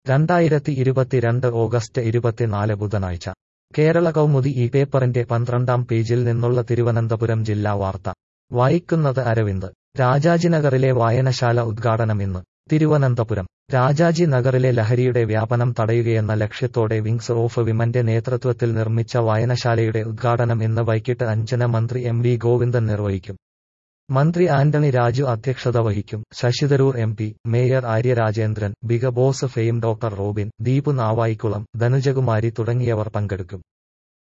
രണ്ടായിരത്തി ഇരുപത്തിരണ്ട് ഓഗസ്റ്റ് ഇരുപത്തിനാല് ബുധനാഴ്ച കേരള കൗമുദി ഈ പേപ്പറിന്റെ പന്ത്രണ്ടാം പേജിൽ നിന്നുള്ള തിരുവനന്തപുരം ജില്ലാ വാർത്ത വായിക്കുന്നത് അരവിന്ദ് രാജാജിനഗറിലെ വായനശാല ഉദ്ഘാടനം ഇന്ന് തിരുവനന്തപുരം രാജാജി നഗറിലെ ലഹരിയുടെ വ്യാപനം തടയുകയെന്ന ലക്ഷ്യത്തോടെ വിങ്സ് ഓഫ് വിമന്റെ നേതൃത്വത്തിൽ നിർമ്മിച്ച വായനശാലയുടെ ഉദ്ഘാടനം ഇന്ന് വൈകിട്ട് അഞ്ചിന് മന്ത്രി എം വി ഗോവിന്ദൻ നിർവഹിക്കും മന്ത്രി ആന്റണി രാജു അധ്യക്ഷത വഹിക്കും Shashi Tharoor M P mayor Arya Rajendran big boss fame doctor Robin Deepu Navaikulam Dhanujakumari തുടങ്ങിയവർ പങ്കെടുക്കും